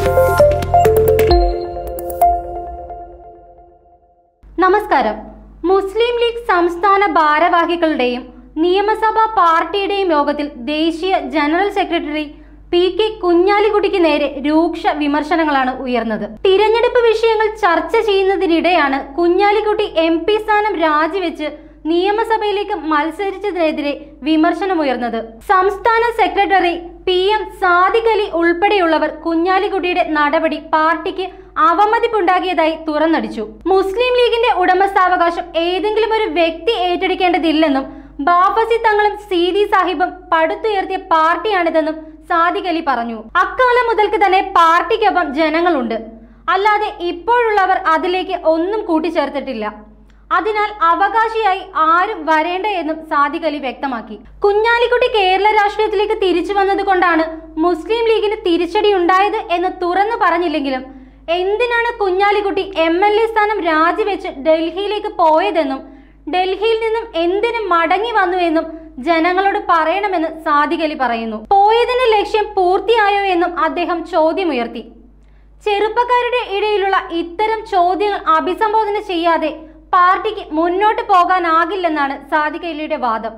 നമസ്കാരം മുസ്ലിം ലീഗ് സംസ്ഥാന ഭാരവാഹികളുടെയും നിയമസഭാ പാർട്ടിയുടെയും യോഗത്തിൽ ദേശീയ ജനറൽ സെക്രട്ടറി പി കെ കുഞ്ഞാലിക്കുട്ടിക്ക് നേരെ രൂക്ഷ വിമർശനങ്ങളാണ് ഉയർന്നത് തിരഞ്ഞെടുപ്പ് വിഷയങ്ങൾ ചർച്ച ചെയ്യുന്നതിനിടെയാണ് കുഞ്ഞാലിക്കുട്ടി എം പി സ്ഥാനം രാജിവെച്ച് നിയമസഭയിലേക്ക് മത്സരിച്ചതിനെതിരെ വിമർശനമുയർന്നത് സംസ്ഥാന secretary P M Sadiq Ali ഉൾപ്പെടെയുള്ളവർ കുഞ്ഞാലിക്കുട്ടിയുടെ നടപടി പാർട്ടിക്ക് അവമതിപ്പുണ്ടാക്കിയതായി തുറന്നടിച്ചു മുസ്ലിം ലീഗിന്റെ ഉടമസ്ഥാവകാശം ഏതെങ്കിലും ഒരു വ്യക്തി ഏറ്റെടുക്കേണ്ടതില്ലെന്നും ബാബസി തങ്ങളും സീതി സാഹിബും പടുത്തുയർത്തിയ പാർട്ടിയാണിതെന്നും സാദിഖ് അലി പറഞ്ഞു അക്കാലം മുതൽക്ക് തന്നെ പാർട്ടിക്കൊപ്പം ജനങ്ങളുണ്ട് അല്ലാതെ ഇപ്പോഴുള്ളവർ അതിലേക്ക് ഒന്നും കൂട്ടിച്ചേർത്തിട്ടില്ല അതിനാൽ അവകാശിയായി ആരും വരേണ്ട എന്നും സാദിഖ് അലി വ്യക്തമാക്കി കുഞ്ഞാലിക്കുട്ടി കേരള രാഷ്ട്രീയത്തിലേക്ക് തിരിച്ചു വന്നതുകൊണ്ടാണ് മുസ്ലിം ലീഗിന് തിരിച്ചടി ഉണ്ടായത് എന്ന് തുറന്നു പറഞ്ഞില്ലെങ്കിലും എന്തിനാണ് കുഞ്ഞാലിക്കുട്ടി എം എൽ എ സ്ഥാനം രാജിവെച്ച് ഡൽഹിയിലേക്ക് പോയതെന്നും ഡൽഹിയിൽ നിന്നും എന്തിനു മടങ്ങി വന്നു എന്നും ജനങ്ങളോട് പറയണമെന്ന് സാദിഖ് അലി പറയുന്നു പോയതിന്റെ ലക്ഷ്യം പൂർത്തിയായോ എന്നും അദ്ദേഹം ചോദ്യമുയർത്തി ചെറുപ്പക്കാരുടെ ഇടയിലുള്ള ഇത്തരം ചോദ്യങ്ങൾ അഭിസംബോധന ചെയ്യാതെ പാർട്ടിക്ക് മുന്നോട്ട് പോകാനാകില്ലെന്നാണ് സാദിഖ് അലിയുടെ വാദം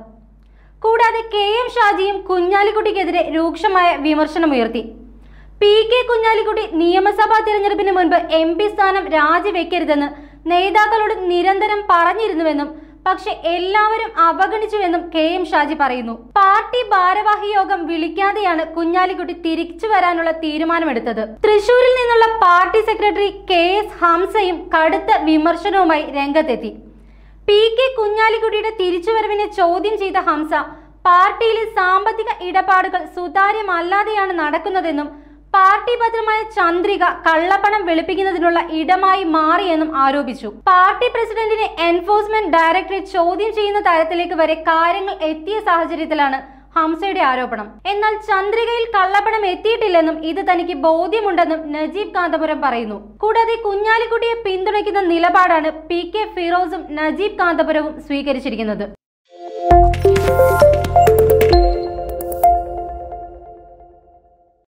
കൂടാതെ കെ എം ഷാജിയും കുഞ്ഞാലിക്കുട്ടിക്കെതിരെ രൂക്ഷമായ വിമർശനമുയർത്തി പി കെ കുഞ്ഞാലിക്കുട്ടി നിയമസഭാ തിരഞ്ഞെടുപ്പിന് മുൻപ് എം പി സ്ഥാനം രാജിവെക്കരുതെന്ന് നേതാക്കളോട് നിരന്തരം പറഞ്ഞിരുന്നുവെന്നും പക്ഷെ എല്ലാവരും അവഗണിച്ചുവെന്നും കെ എം ഷാജി പറയുന്നു പാർട്ടി ഭാരവാഹി യോഗം വിളിക്കാതെയാണ് കുഞ്ഞാലിക്കുട്ടി തിരിച്ചു വരാനുള്ള തീരുമാനമെടുത്തത് തൃശൂരിൽ നിന്നുള്ള പാർട്ടി സെക്രട്ടറി കെ എസ് ഹംസയും കടുത്ത വിമർശനവുമായി രംഗത്തെത്തി പി കെ കുഞ്ഞാലിക്കുട്ടിയുടെ തിരിച്ചുവരവിനെ ചോദ്യം ചെയ്ത ഹംസ പാർട്ടിയിലെ സാമ്പത്തിക ഇടപാടുകൾ സുതാര്യമല്ലാതെയാണ് നടക്കുന്നതെന്നും പാർട്ടി പത്രമായ ചന്ദ്രിക കള്ളപ്പണം വെളുപ്പിക്കുന്നതിനുള്ള ഇടമായി മാറിയെന്നും ആരോപിച്ചു പാർട്ടി പ്രസിഡന്റിനെ എൻഫോഴ്സ്മെന്റ് ഡയറക്ടറേറ്റ് ചോദ്യം ചെയ്യുന്ന തരത്തിലേക്ക് വരെ കാര്യങ്ങൾ എത്തിയ സാഹചര്യത്തിലാണ് ഹംസയുടെ ആരോപണം എന്നാൽ ചന്ദ്രികയിൽ കള്ളപ്പണം എത്തിയിട്ടില്ലെന്നും ഇത് തനിക്ക് ബോധ്യമുണ്ടെന്നും നജീബ് കാന്തപുരം പറയുന്നു കൂടാതെ കുഞ്ഞാലിക്കുട്ടിയെ പിന്തുണയ്ക്കുന്ന നിലപാടാണ് പി കെ ഫിറോസും നജീബ് കാന്തപുരവും സ്വീകരിച്ചിരിക്കുന്നത്